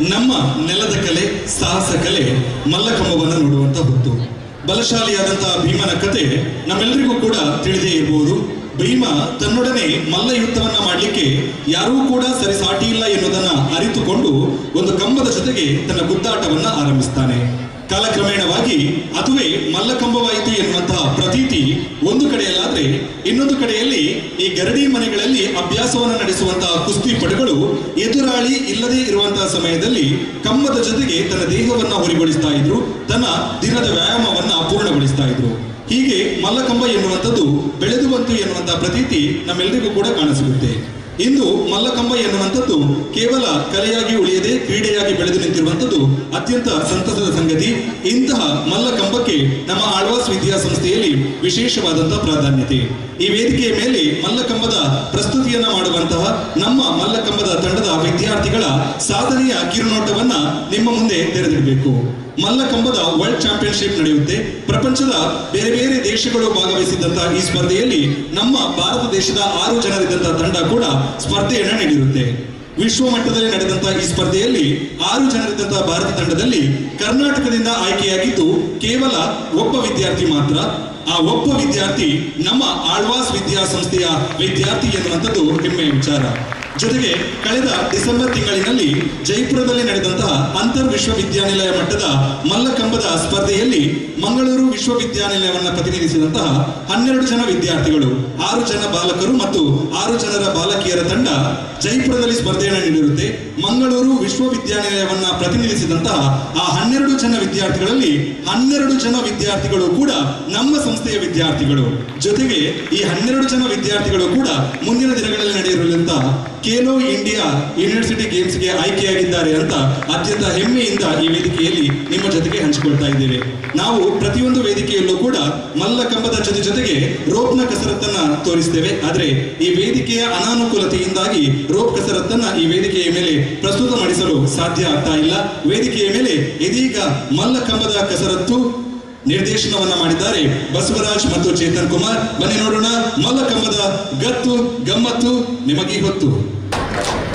ನಮ್ಮ ನೆಲದ ಕಲೆ ಸಾಹಸ ಕಲೆ ಮಲ್ಲಕಂಬವನ್ನು ನೋಡುವಂತ ಹೊತ್ತು ಬಲಶಾಲಿಯಾದಂತಹ ಭೀಮನ ಕತೆ ನಮ್ಮೆಲ್ಲರಿಗೂ ಕೂಡ ತಿಳಿದೇ ಇರಬಹುದು ಭೀಮ ತನ್ನೊಡನೆ ಮಲ್ಲ ಯುದ್ಧವನ್ನ ಮಾಡಲಿಕ್ಕೆ ಯಾರೂ ಕೂಡ ಸರಿಸಾಟಿ ಇಲ್ಲ ಎನ್ನುವುದನ್ನ ಅರಿತುಕೊಂಡು ಒಂದು ಕಂಬದ ಜೊತೆಗೆ ತನ್ನ ಗುದ್ದಾಟವನ್ನ ಆರಂಭಿಸ್ತಾನೆ ಕಾಲಕ್ರಮೇಣವಾಗಿ ಅದುವೇ ಮಲ್ಲಕಂಬವಾಯಿತು ಎನ್ನುವಂತಹ ಪ್ರತೀತಿ ಒಂದು ಕಡೆಯಲ್ಲಾದ್ರೆ ಇನ್ನೊಂದು ಕಡೆಯಲ್ಲಿ ಈ ಗರಡಿ ಮನೆಗಳಲ್ಲಿ ಅಭ್ಯಾಸವನ್ನು ನಡೆಸುವಂತಹ ಕುಸ್ತಿ ಪಟುಗಳು ಎದುರಾಳಿ ಇಲ್ಲದೆ ಇರುವಂತಹ ಸಮಯದಲ್ಲಿ ಕಂಬದ ಜೊತೆಗೆ ತನ್ನ ದೇಹವನ್ನ ಹೊರಿಗೊಳಿಸ್ತಾ ಇದ್ರು ತನ್ನ ದಿನದ ವ್ಯಾಯಾಮವನ್ನ ಪೂರ್ಣಗೊಳಿಸ್ತಾ ಇದ್ರು ಹೀಗೆ ಮಲ್ಲಕಂಬ ಎನ್ನುವಂಥದ್ದು ಬೆಳೆದು ಬಂತು ಎನ್ನುವಂತಹ ಪ್ರತೀತಿ ನಮ್ಮೆಲ್ಲರಿಗೂ ಕೂಡ ಕಾಣಸಿಗುತ್ತೆ ಇಂದು ಮಲ್ಲಕಂಬ ಎನ್ನುವಂಥದ್ದು ಕೇವಲ ಕಲೆಯಾಗಿ ಉಳಿಯದೆ ಕ್ರೀಡೆಯಾಗಿ ಬೆಳೆದು ನಿಂತಿರುವಂಥದ್ದು ಅತ್ಯಂತ ಸಂತಸದ ಸಂಗತಿ ಇಂತಹ ಮಲ್ಲಕಂಬಕ್ಕೆ ನಮ್ಮ ಆಳ್ವಾಸ್ ವಿದ್ಯಾಸಂಸ್ಥೆಯಲ್ಲಿ ವಿಶೇಷವಾದಂತಹ ಪ್ರಾಧಾನ್ಯತೆ ಈ ವೇದಿಕೆಯ ಮೇಲೆ ಮಲ್ಲಕಂಬದ ಪ್ರಸ್ತುತಿಯನ್ನ ಮಾಡುವಂತಹ ನಮ್ಮ ಮಲ್ಲಕಂಬದ ತಂಡದ ವಿದ್ಯಾರ್ಥಿಗಳ ಸಾಧನೆಯ ಕಿರುನೋಟವನ್ನ ನಿಮ್ಮ ಮುಂದೆ ತೆರೆದಿಡಬೇಕು ಮಲ್ಲಕಂಬದ ವರ್ಲ್ಡ್ ಚಾಂಪಿಯನ್ಶಿಪ್ ನಡೆಯುತ್ತೆ ಪ್ರಪಂಚದ ಬೇರೆ ಬೇರೆ ದೇಶಗಳು ಭಾಗವಹಿಸಿದಂತಹ ಈ ಸ್ಪರ್ಧೆಯಲ್ಲಿ ನಮ್ಮ ಭಾರತ ದೇಶದ ಆರು ಜನರಿದ್ದಂತಹ ತಂಡ ಕೂಡ ಸ್ಪರ್ಧೆಯನ್ನ ನೀಡಿರುತ್ತೆ ವಿಶ್ವ ಮಟ್ಟದಲ್ಲಿ ನಡೆದಂತಹ ಈ ಸ್ಪರ್ಧೆಯಲ್ಲಿ ಆರು ಜನರಿದ್ದಂತಹ ಭಾರತ ತಂಡದಲ್ಲಿ ಕರ್ನಾಟಕದಿಂದ ಆಯ್ಕೆಯಾಗಿದ್ದು ಕೇವಲ ಒಬ್ಬ ವಿದ್ಯಾರ್ಥಿ ಮಾತ್ರ ಆ ಒಬ್ಬ ವಿದ್ಯಾರ್ಥಿ ನಮ್ಮ ಆಳ್ವಾಸ್ ವಿದ್ಯಾಸಂಸ್ಥೆಯ ವಿದ್ಯಾರ್ಥಿ ಎನ್ನುವಂಥದ್ದು ಹೆಮ್ಮೆಯ ವಿಚಾರ ಜೊತೆಗೆ ಕಳೆದ ಡಿಸೆಂಬರ್ ತಿಂಗಳಿನಲ್ಲಿ ಜೈಪುರದಲ್ಲಿ ನಡೆದಂತಹ ಅಂತರ್ ವಿಶ್ವವಿದ್ಯಾನಿಲಯ ಮಟ್ಟದ ಮಲ್ಲಕಂಬದ ಸ್ಪರ್ಧೆಯಲ್ಲಿ ಮಂಗಳೂರು ವಿಶ್ವವಿದ್ಯಾನಿಲಯವನ್ನ ಪ್ರತಿನಿಧಿಸಿದಂತಹ ಹನ್ನೆರಡು ಜನ ವಿದ್ಯಾರ್ಥಿಗಳು ಆರು ಜನ ಬಾಲಕರು ಮತ್ತು ಆರು ಜನರ ಬಾಲಕಿಯರ ತಂಡ ಜೈಪುರದಲ್ಲಿ ಸ್ಪರ್ಧೆಯನ್ನು ನೀಡಿರುತ್ತೆ ಮಂಗಳೂರು ವಿಶ್ವವಿದ್ಯಾನಿಲಯವನ್ನ ಪ್ರತಿನಿಧಿಸಿದಂತಹ ಆ ಹನ್ನೆರಡು ಜನ ವಿದ್ಯಾರ್ಥಿಗಳಲ್ಲಿ ಹನ್ನೆರಡು ಜನ ವಿದ್ಯಾರ್ಥಿಗಳು ಕೂಡ ನಮ್ಮ ಸಂಸ್ಥೆಯ ವಿದ್ಯಾರ್ಥಿಗಳು ಜೊತೆಗೆ ಈ ಹನ್ನೆರಡು ಜನ ವಿದ್ಯಾರ್ಥಿಗಳು ಕೂಡ ಮುಂದಿನ ದಿನಗಳಲ್ಲಿ ನಡೆಯಲಿರುವಂತಹ ಖೇಲೋ ಇಂಡಿಯಾ ಯೂನಿವರ್ಸಿಟಿ ಗೇಮ್ಸ್ಗೆ ಆಯ್ಕೆಯಾಗಿದ್ದಾರೆ ಅಂತ ಅತ್ಯಂತ ಹೆಮ್ಮೆಯಿಂದ ಈ ವೇದಿಕೆಯಲ್ಲಿ ನಿಮ್ಮ ಜೊತೆಗೆ ಹಂಚಿಕೊಳ್ತಾ ಇದ್ದೇವೆ ನಾವು ಪ್ರತಿಯೊಂದು ವೇದಿಕೆಯಲ್ಲೂ ಕೂಡ ಮಲ್ಲಕಂಬದ ಜೊತೆ ಜೊತೆಗೆ ರೋಪ್ನ ಕಸರತ್ತನ್ನ ತೋರಿಸ್ತೇವೆ ಆದ್ರೆ ಈ ವೇದಿಕೆಯ ಅನಾನುಕೂಲತೆಯಿಂದಾಗಿ ರೋಪ್ ಕಸರತ್ತನ್ನ ಈ ವೇದಿಕೆಯ ಮೇಲೆ ಪ್ರಸ್ತುತ ಮಾಡಿಸಲು ಸಾಧ್ಯ ಆಗ್ತಾ ಇಲ್ಲ ವೇದಿಕೆಯ ಮೇಲೆ ಇದೀಗ ಮಲ್ಲಕಂಬದ ಕಸರತ್ತು ನಿರ್ದೇಶನವನ್ನ ಮಾಡಿದ್ದಾರೆ ಬಸವರಾಜ್ ಮತ್ತು ಚೇತನ್ ಕುಮಾರ್ ಬನ್ನಿ ನೋಡೋಣ ಮಲ್ಲಕಂಬದ ಗತ್ತು ಗಮ್ಮತ್ತು ನಿಮಗೆ ಹೊತ್ತು